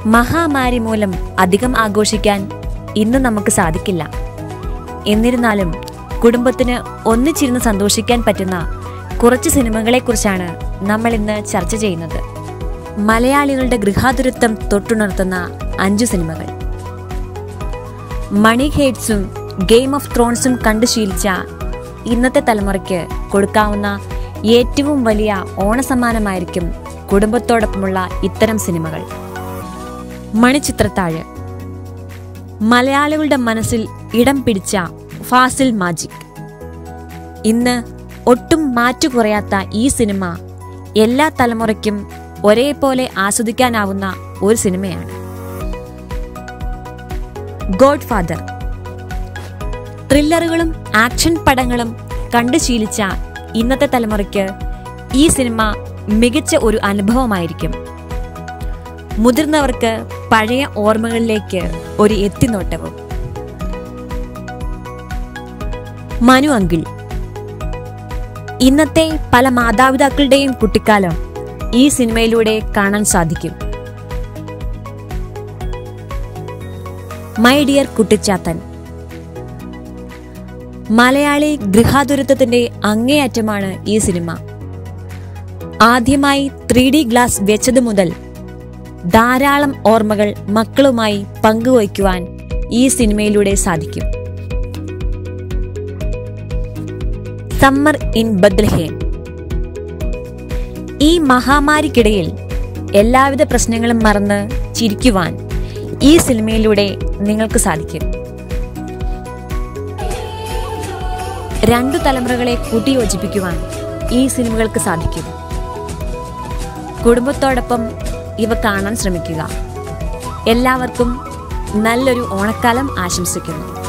മഹാമാരി മൂലം അധികം ആഘോഷിക്കാൻ ഇന്ന് നമുക്ക് സാധിക്കില്ല എന്നിരുന്നാലും കുടുംബത്തിന് ഒന്നിച്ചിരുന്ന് സന്തോഷിക്കാൻ പറ്റുന്ന കുറച്ച് സിനിമകളെക്കുറിച്ചാണ് നമ്മൾ ഇന്ന് ചർച്ച ചെയ്യുന്നത് മലയാളികളുടെ ഗൃഹാതുരത്വം തൊട്ടുണർത്തുന്ന അഞ്ചു സിനിമകൾ മണി ഹേറ്റ്സും ഗെയിം ഓഫ് ത്രോൺസും കണ്ടു ശീലിച്ച ഇന്നത്തെ തലമുറയ്ക്ക് കൊടുക്കാവുന്ന ഏറ്റവും വലിയ ഓണസമ്മാനമായിരിക്കും കുടുംബത്തോടൊപ്പമുള്ള ഇത്തരം സിനിമകൾ മണിച്ചിത്രത്താഴ് മലയാളികളുടെ മനസ്സിൽ ഇടം പിടിച്ച ഫാസിൽ മാജിക് ഇന്ന് ഒട്ടും മാറ്റു കുറയാത്ത ഈ സിനിമ എല്ലാ തലമുറയ്ക്കും ഒരേപോലെ ആസ്വദിക്കാനാവുന്ന ഒരു സിനിമയാണ് ഗോഡ് ഫാദർ ത്രില്ലറുകളും ആക്ഷൻ പടങ്ങളും കണ്ടു ശീലിച്ച ഇന്നത്തെ തലമുറയ്ക്ക് ഈ സിനിമ മികച്ച ഒരു അനുഭവമായിരിക്കും മുതിർന്നവർക്ക് പഴയ ഓർമ്മകളിലേക്ക് ഒരു എത്തിനോട്ടവും മനു അങ്കിൾ ഇന്നത്തെ പല മാതാപിതാക്കളുടെയും കുട്ടിക്കാലം ഈ സിനിമയിലൂടെ കാണാൻ സാധിക്കും മൈ ഡിയർ കുട്ടിച്ചാത്തൻ മലയാളി ഗൃഹാതുരത്വത്തിന്റെ അങ്ങേയറ്റമാണ് ഈ സിനിമ ആദ്യമായി ത്രീ ഡി ഗ്ലാസ് വെച്ചതു മുതൽ ധാരാളം ഓർമ്മകൾ മക്കളുമായി പങ്കുവയ്ക്കുവാൻ ഈ സിനിമയിലൂടെ സാധിക്കും സമ്മർ ഇൻ ബദ്ലഹേം ഈ മഹാമാരിക്കിടയിൽ എല്ലാവിധ പ്രശ്നങ്ങളും മറന്ന് ചിരിക്കുവാൻ ഈ സിനിമയിലൂടെ നിങ്ങൾക്ക് സാധിക്കും രണ്ടു തലമുറകളെ കൂട്ടിയോജിപ്പിക്കുവാൻ ഈ സിനിമകൾക്ക് സാധിക്കും കുടുംബത്തോടൊപ്പം ഇവ കാണാൻ ശ്രമിക്കുക എല്ലാവർക്കും നല്ലൊരു ഓണക്കാലം ആശംസിക്കുന്നു